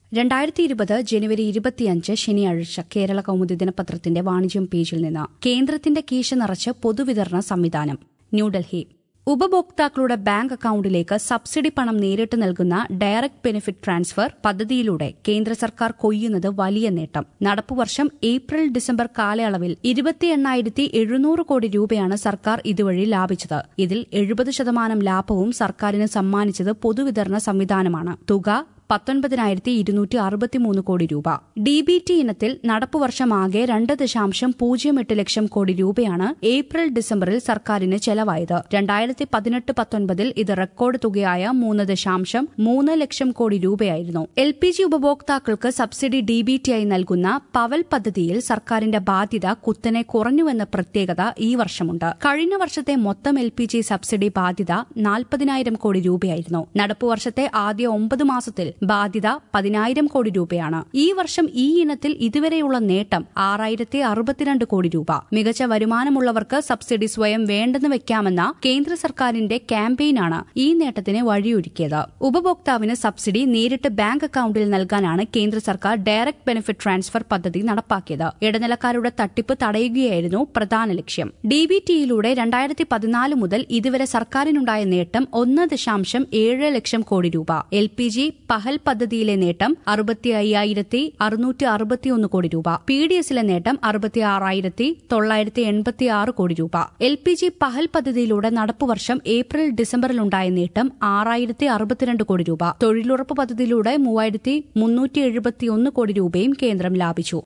രണ്ടായിരത്തി ഇരുപത് ജനുവരി ഇരുപത്തിയഞ്ച് ശനിയാഴ്ച കേരള കൗമുദി ദിനപത്രത്തിന്റെ വാണിജ്യം പേജിൽ നിന്ന് കേന്ദ്രത്തിന്റെ കീശ നിറച്ച് പൊതുവിതരണ സംവിധാനം ന്യൂഡൽഹി ഉപഭോക്താക്കളുടെ ബാങ്ക് അക്കൌണ്ടിലേക്ക് സബ്സിഡി പണം നേരിട്ട് നൽകുന്ന ഡയറക്ട് ബെനിഫിറ്റ് ട്രാൻസ്ഫർ പദ്ധതിയിലൂടെ കേന്ദ്ര സർക്കാർ കൊയ്യുന്നത് വലിയ നേട്ടം നടപ്പുവർഷം ഏപ്രിൽ ഡിസംബർ കാലയളവിൽ ഇരുപത്തി എണ്ണായിരത്തി എഴുന്നൂറ് കോടി രൂപയാണ് സർക്കാർ ഇതുവഴി ലാഭിച്ചത് ഇതിൽ എഴുപത് ശതമാനം ലാഭവും സർക്കാരിന് സമ്മാനിച്ചത് പൊതുവിതരണ സംവിധാനമാണ് തുക പത്തൊൻപതിനായിരത്തി ഇരുന്നൂറ്റി അറുപത്തിമൂന്ന് കോടി രൂപ ഡി ബി ടി ഇനത്തിൽ നടപ്പുവർഷമാകെ രണ്ട് ദശാംശം പൂജ്യം എട്ട് ലക്ഷം കോടി രൂപയാണ് ഏപ്രിൽ ഡിസംബറിൽ സർക്കാരിന് ചെലവായത് രണ്ടായിരത്തി പതിനെട്ട് പത്തൊൻപതിൽ ഇത് റെക്കോർഡ് തുകയായ മൂന്ന് ദശാംശം മൂന്ന് ലക്ഷം കോടി രൂപയായിരുന്നു എൽ പി ജി ഉപഭോക്താക്കൾക്ക് സബ്സിഡി ഡി ബി ടി ആയി നൽകുന്ന പവൽ പദ്ധതിയിൽ സർക്കാരിന്റെ ബാധ്യത കുത്തനെ കുറഞ്ഞുവെന്ന പ്രത്യേകത ഈ വർഷമുണ്ട് കഴിഞ്ഞ വർഷത്തെ മൊത്തം എൽ പി ജി സബ്സിഡി ബാധ്യത നാൽപ്പതിനായിരം കോടി രൂപയായിരുന്നു നടപ്പുവർഷത്തെ ആദ്യ ഒമ്പത് മാസത്തിൽ ബാധ്യത പതിനായിരം കോടി രൂപയാണ് ഈ വർഷം ഈ ഇനത്തിൽ ഇതുവരെയുള്ള നേട്ടം ആറായിരത്തി അറുപത്തിരണ്ട് കോടി രൂപ മികച്ച വരുമാനമുള്ളവർക്ക് സബ്സിഡി സ്വയം വേണ്ടെന്ന് വെക്കാമെന്ന കേന്ദ്ര സർക്കാരിന്റെ ക്യാമ്പയിനാണ് ഈ നേട്ടത്തിന് വഴിയൊരുക്കിയത് ഉപഭോക്താവിന് സബ്സിഡി നേരിട്ട് ബാങ്ക് അക്കൌണ്ടിൽ നൽകാനാണ് കേന്ദ്ര സർക്കാർ ഡയറക്ട് ബെനിഫിറ്റ് ട്രാൻസ്ഫർ പദ്ധതി നടപ്പാക്കിയത് ഇടനിലക്കാരുടെ തട്ടിപ്പ് തടയുകയായിരുന്നു പ്രധാന ലക്ഷ്യം ഡി ബി ടിയിലൂടെ രണ്ടായിരത്തി പതിനാല് മുതൽ ഇതുവരെ സർക്കാരിനുണ്ടായ നേട്ടം ഒന്ന് ദശാംശം ഏഴ് ലക്ഷം കോടി രൂപ എൽ പി ജി പഹൽ പദ്ധതിയിലെ നേട്ടം അറുപത്തി അയ്യായിരത്തി അറുന്നൂറ്റി അറുപത്തിയൊന്ന് കോടി രൂപ പി ഡി എസിലെ നേട്ടം അറുപത്തി ആറായിരത്തി തൊള്ളായിരത്തി എൺപത്തി ആറ് കോടി രൂപ എൽ പി ജി പഹൽ പദ്ധതിയിലൂടെ നടപ്പുവർഷം ഏപ്രിൽ ഡിസംബറിലുണ്ടായ നേട്ടം ആറായിരത്തി അറുപത്തിരണ്ട് കോടി രൂപ തൊഴിലുറപ്പ് പദ്ധതിയിലൂടെ മൂവായിരത്തി മുന്നൂറ്റി എഴുപത്തിയൊന്ന് കോടി രൂപയും കേന്ദ്രം ലാഭിച്ചു